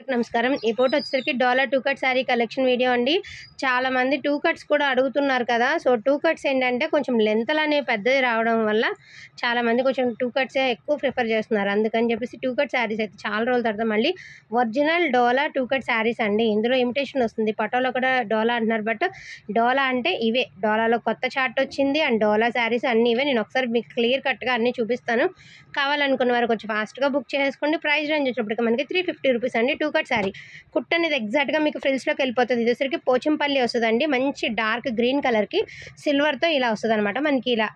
నమస్కారం ఈ ఫోటో వచ్చేసరికి Dola two cut sari collection video అండి చాలా మంది టూ కట్స్ కూడా అడుగుతున్నారు కదా సో టూ కట్స్ ఏంటంటే కొంచెం లెంత్ అనేవి పెద్దది రావడం వల్ల చాలా మంది కొంచెం టూ కట్సే ఎక్కువ ప్రిఫర్ చేస్తున్నారు అందుకని చెప్పేసి టూ కట్ శారీస్ అయితే చాలా రోజుల తర్వాత మళ్ళీ original Dola two cut saris అండి ఇందులో ఇమిటేషన్ వస్తుంది పటోలో కూడా డోలా అంటున్నారు బట్ డోలా అంటే ఇవే డోలాలో కొత్త చార్ట్ వచ్చింది అండ్ డోలా శారీస్ అన్నీ ఇవే నేను ఒకసారి మీకు క్లియర్ కట్గా అన్నీ చూపిస్తాను కావాలనుకున్న వారు కొంచెం ఫాస్ట్గా బుక్ చేసుకోండి ప్రైస్ రేంజ్ వచ్చేటప్పటికి మనకి త్రీ ఫిఫ్టీ రూపీస్ అండి టూ కట్ శారీ కుట్ అనేది ఎగ్జాక్ట్గా మీకు ఫ్రిల్స్లోకి వెళ్ళిపోతుంది ఇది వచ్చరికి పోచంపల్లి వస్తుందండి మంచి డార్క్ గ్రీన్ కలర్కి సిల్వర్తో ఇలా వస్తుంది అనమాట మనకి ఇలా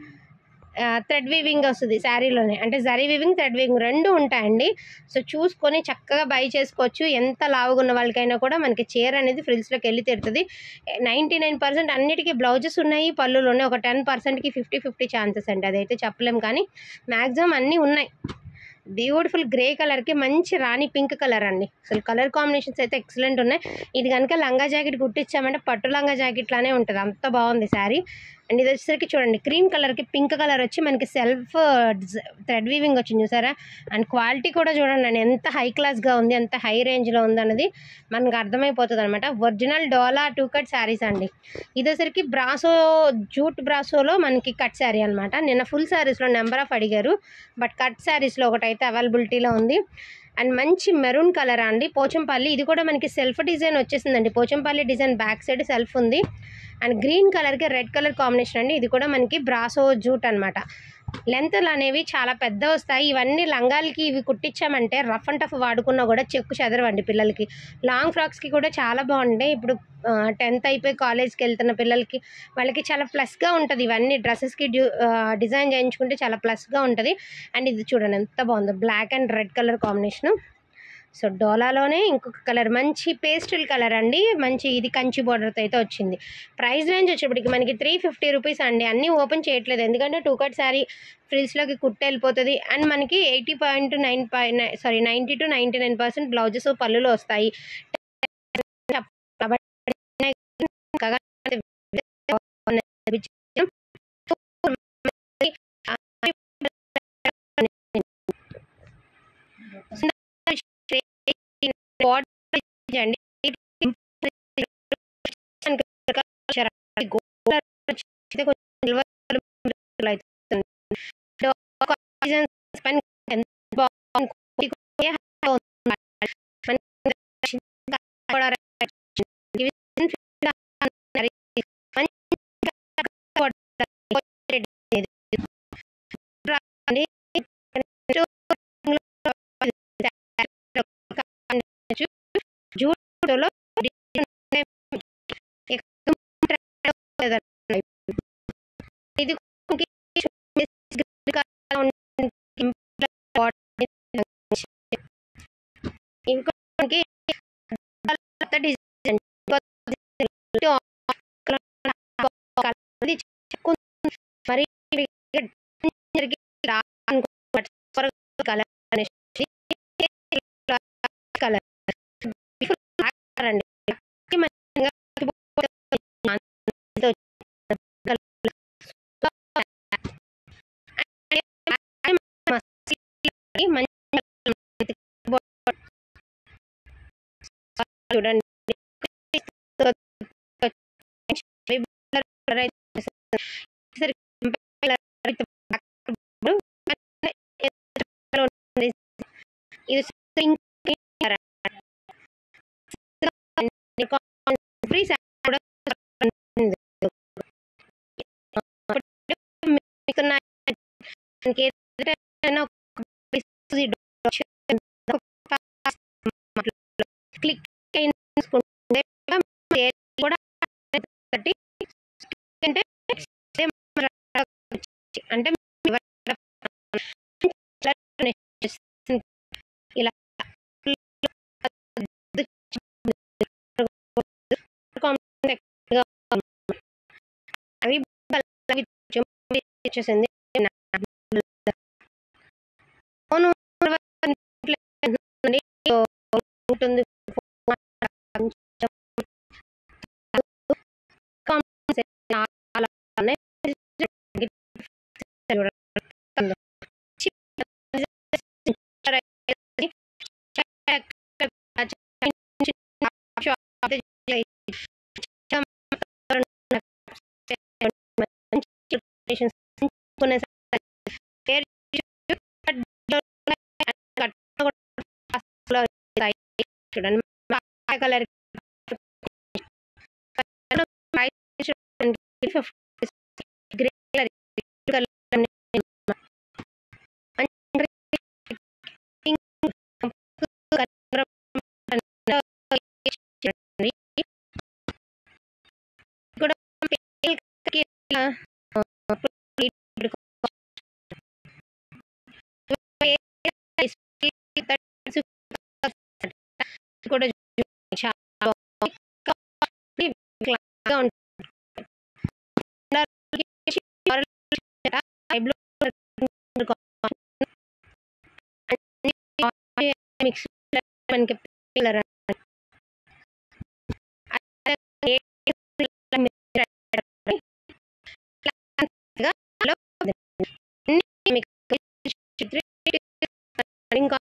థ్రెడ్ వీవింగ్ వస్తుంది శారీలోనే అంటే జరీ వీవింగ్ థ్రెడ్ వీవింగ్ రెండు ఉంటాయండి సో చూసుకొని చక్కగా బై చేసుకోవచ్చు ఎంత లావుగా ఉన్న వాళ్ళకైనా కూడా మనకి చీర అనేది ఫ్రిల్స్లోకి వెళ్ళి తీరుతుంది నైంటీ నైన్ పర్సెంట్ అన్నిటికీ బ్లౌజెస్ ఉన్నాయి పళ్ళులు ఉన్నాయి ఒక టెన్ పర్సెంట్కి ఫిఫ్టీ ఫిఫ్టీ ఛాన్సెస్ అండి అదైతే చెప్పలేం కానీ మ్యాక్సిమం అన్నీ ఉన్నాయి బ్యూటిఫుల్ గ్రే కలర్కి మంచి రాణి పింక్ కలర్ అండి అసలు కలర్ కాంబినేషన్స్ అయితే ఎక్సలెంట్ ఉన్నాయి ఇది కనుక లంగా జాకెట్ కుట్టించామంటే పట్టు లంగా జాకెట్ లానే ఉంటుంది అంత బాగుంది శారీ అండ్ ఇది వచ్చేసరికి చూడండి క్రీమ్ కలర్కి పింక్ కలర్ వచ్చి మనకి సెల్ఫ్ థ్రెడ్ వీవింగ్ వచ్చింది చూసారా అండ్ క్వాలిటీ కూడా చూడండి అండి ఎంత హై క్లాస్గా ఉంది ఎంత హై రేంజ్లో ఉంది అన్నది మనకు అర్థమైపోతుంది అనమాట original Dola two cut saris అండి ఇది వచ్చరికి బ్రాసో జూట్ బ్రాసోలో మనకి కట్ శారీ అనమాట నిన్న ఫుల్ శారీస్లో నెంబర్ ఆఫ్ అడిగారు బట్ కట్ శారీస్లో ఒకటైతే అవైలబిలిటీలో ఉంది అండ్ మంచి మెరూన్ కలర్ అండి పోచంపల్లి ఇది కూడా మనకి సెల్ఫ్ డిజైన్ వచ్చేసిందండి Pochampally design back side self ఉంది అండ్ గ్రీన్ కలర్కి రెడ్ కలర్ కాంబినేషన్ అండి ఇది కూడా మనకి బ్రాసో జూట్ అనమాట లెంత్లు అనేవి చాలా పెద్ద వస్తాయి ఇవన్నీ లంగాలకి ఇవి కుట్టించామంటే రఫ్ అండ్ టఫ్ వాడుకున్నా కూడా చెక్కు చెదరవండి పిల్లలకి లాంగ్ ఫ్రాక్స్కి కూడా చాలా బాగుంటాయి ఇప్పుడు టెన్త్ అయిపోయి కాలేజ్కి వెళ్తున్న పిల్లలకి వాళ్ళకి చాలా ప్లస్గా ఉంటుంది ఇవన్నీ డ్రెస్సెస్కి డ్యూ డిజైన్ చేయించుకుంటే చాలా ప్లస్గా ఉంటుంది అండ్ ఇది చూడండి ఎంత బాగుందో black and red colour combination so డోలాలోనే ఇంకొక కలర్ మంచి పేస్టల్ కలర్ అండి మంచి ఇది కంచి బోర్డర్తో అయితే వచ్చింది ప్రైస్ రేంజ్ వచ్చేప్పటికి మనకి త్రీ ఫిఫ్టీ రూపీస్ అండి అన్నీ ఓపెన్ చేయట్లేదు ఎందుకంటే టూ కట్ శారీ ఫ్రిల్స్లోకి కుట్ట వెళ్ళిపోతుంది అండ్ మనకి eighty point nine point sorry ninety two ninety nine percent blouses పళ్ళులో వస్తాయి అండి జూట్లో ఇది ఇంకొకటి డిజైన్ మరి కలర్ కలర్ అండి చూడండి ఇది ఫ్రీ కూడా క్లిక్ చేసుకుంటే కూడా అంటే అంటే ఇలా అవి వచ్చేసింది ఫోను ఉంటుంది కొన్ని వేరే చూడండి కలర్ గ్రే కలర్ కూడా చాలా బాగుంది మిక్స్ మనకి పిల్లర్ ఇంకా